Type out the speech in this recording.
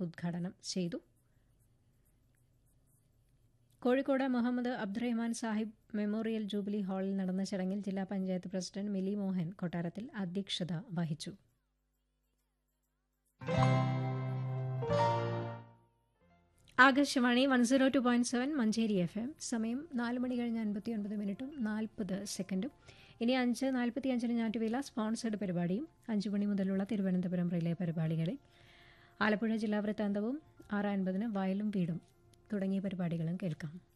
ഉദ്ഘാടനം ചെയ്തു Kozhikode Muhammad Abdurahman Sahib memorial jubilee ഹാളിൽ നടന്ന ചടങ്ങിൽ ജില്ലാ പഞ്ചായത്ത് പ്രസിഡന്റ് മിലി മോഹൻ കൊട്ടാരത്തിൽ അധ്യക്ഷത വഹിച്ചു Akashvani one zero two point seven Manjeri F M സമയം നാല് മണി കഴിഞ്ഞ് അൻപത്തി ഒൻപത് മിനിറ്റും നാൽപ്പത് സെക്കൻഡും ഇനി അഞ്ച് നാൽപ്പത്തി അഞ്ചിന് ഞാറ്റുവേല സ്പോൺസേഡ് പരിപാടിയും അഞ്ചു മണി മുതലുള്ള തിരുവനന്തപുരം റിലേ പരിപാടികളിൽ ആലപ്പുഴ ജില്ലാ വൃത്താന്തവും ആറ് അൻപതിന് വയലും വീടും തുടങ്ങിയ പരിപാടികളും കേൾക്കാം